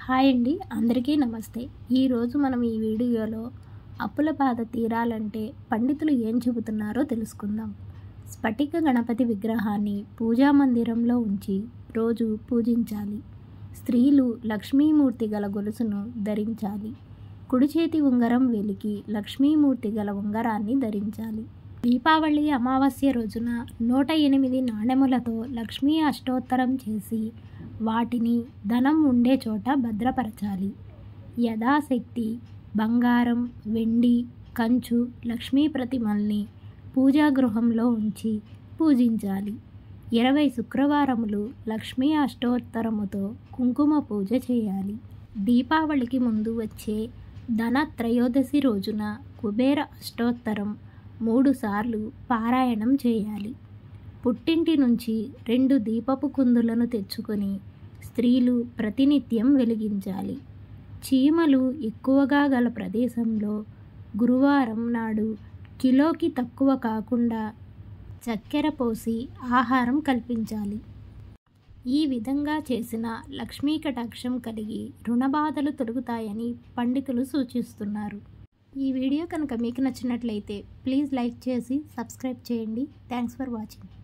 hi అండి అందరికీ నమస్తే ఈరోజు మనం ఈ వీడియోలో అప్పుల బాధ తీరాలంటే పండితులు ఏం చెబుతున్నారో తెలుసుకుందాం స్ఫటిక గణపతి విగ్రహాన్ని పూజా మందిరంలో ఉంచి రోజు పూజించాలి స్త్రీలు లక్ష్మీమూర్తి గల గొలుసును ధరించాలి కుడి చేతి ఉంగరం వెలికి లక్ష్మీమూర్తి గల ఉంగరాన్ని ధరించాలి దీపావళి అమావాస్య రోజున నూట ఎనిమిది నాణెములతో లక్ష్మీ అష్టోత్తరం చేసి వాటిని ధనం ఉండే చోట భద్రపరచాలి యథాశక్తి బంగారం వెండి కంచు లక్ష్మీ ప్రతిమల్ని పూజాగృహంలో ఉంచి పూజించాలి ఇరవై శుక్రవారములు లక్ష్మీ అష్టోత్తరముతో కుంకుమ పూజ చేయాలి దీపావళికి ముందు వచ్చే ధన త్రయోదశి రోజున కుబేర అష్టోత్తరం మూడుసార్లు పారాయణం చేయాలి పుట్టింటి నుంచి రెండు దీపపు కుందులను తెచ్చుకొని స్త్రీలు ప్రతినిత్యం వెలిగించాలి చీమలు ఎక్కువగా గల ప్రదేశంలో గురువారం నాడు కిలోకి తక్కువ కాకుండా చక్కెర పోసి ఆహారం కల్పించాలి ఈ విధంగా చేసిన లక్ష్మీ కటాక్షం కలిగి రుణబాధలు తొలగుతాయని పండితులు సూచిస్తున్నారు ఈ వీడియో కనుక మీకు నచ్చినట్లయితే ప్లీజ్ లైక్ చేసి సబ్స్క్రైబ్ చేయండి థ్యాంక్స్ ఫర్ వాచింగ్